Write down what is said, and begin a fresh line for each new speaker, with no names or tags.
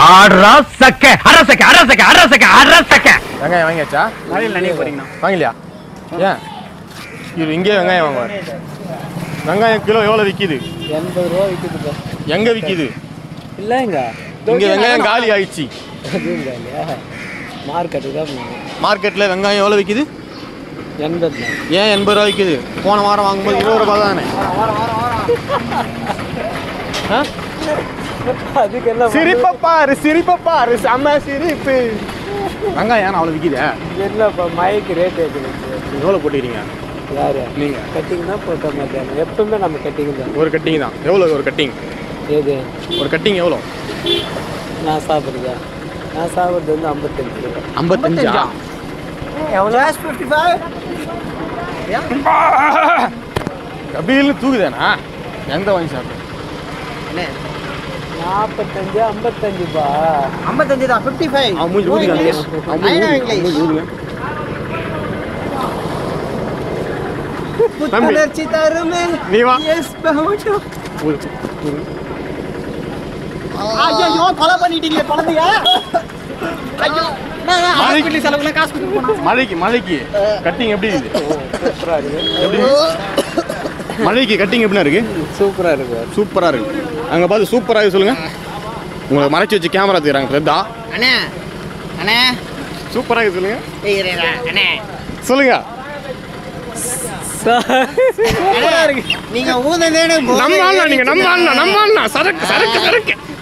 ஆடுறா சக்க அரசக்க அரசக்க அரசக்க அரசக்க
வெங்காயம் வாங்கியாச்சா
மழையில் நினைக்க போறீங்கண்ணா
வாங்கலையா ஏன் இது இங்கே வெங்காயம் வாங்குவார் வெங்காயம் கிலோ எவ்வளோ விற்கிது
எண்பது ரூபா விற்குதுப்பா
எங்கே விற்கிது
இல்லைங்க
இங்கே வெங்காயம் காலி ஆயிடுச்சு
அதுவும் இல்லையா மார்க்கெட்டுக்கு தான் போகணும்
மார்க்கெட்டில் வெங்காயம் எவ்வளோ விற்கிது
எண்பது தான்
ஏன் எண்பது ரூபா விற்கிது போன வாரம் வாங்கும்போது இருபது ரூபா தானே ஆ?
அதுக்கு என்ன
சிரிப்பை பாரு சிரிப்பை பாரு செம்ம சிரிப்பு வெங்காயம் ஏன் அவ்வளோ விற்கிதே
என்னப்பா மழைக்கு ரேட் ஏற்றுச்சு
எவ்வளோ போட்டுக்கிறீங்க
யாரு
நீங்கள்
கட்டிங் தான் போட்ட மாட்டேன் எப்பவுமே நம்ம கட்டிங் தான்
ஒரு கட்டிங் தான் எவ்வளோ ஒரு கட்டிங்
எது
ஒரு கட்டிங் எவ்வளோ
நான் சாப்பிட்றதா நான் சாப்பிட்றது வந்து ஐம்பத்தஞ்சு ரூபா
ஐம்பத்தஞ்சா
எவ்வளோ ஃபிஃப்டி ஃபைவ்
கபீல்னு தூக்குதானா எந்த வாங்கி சாப்பிட்டு
நாற்பத்தஞ்சு ஐம்பத்தஞ்சுப்பா
ஐம்பத்தஞ்சு தான் ஃபிஃப்டி ஃபைவ்
அவன் மூஞ்சி ஊதிக்காங்க அவன் மூஞ்சி ஊதி- அவன் மூஞ்சி ஊதுங்க தம்பி.
புத்துணர்ச்சி தருமே
நீ வா
எஸ் பவுட்டு
ஊது.
ஐயோ கொலை பண்ணிட்டீங்க குழந்தைய ஐயோ ஹாஸ்பிட்டல் செலவுல காசு கொடுத்து போனா
மழைக்கு மழைக்கு கட்டிங் எப்படி இருக்குது
சூப்பராக இருக்கு
எப்படி மழைக்கு கட்டிங் எப்படிண்ணா இருக்கு
சூப்பராக இருக்கு
சூப்பராக இருக்கு அங்கே பார்த்து சூப்பராக சொல்லுங்க உங்களை மறைச்சி வச்சு கேமரா தூக்குறாங்க பிரதா
அண்ணே அண்ணே
சூப்பராக சொல்லுங்க
ஏய், இரு, இரு, அண்ணே
சொல்லுங்க
அண்ணே, நீங்க ஊதுனதே
நம்ம அண்ணா நீங்க நம்ம அண்ணா நம்ம அண்ணா சரக்கு சரக்கு சரக்கு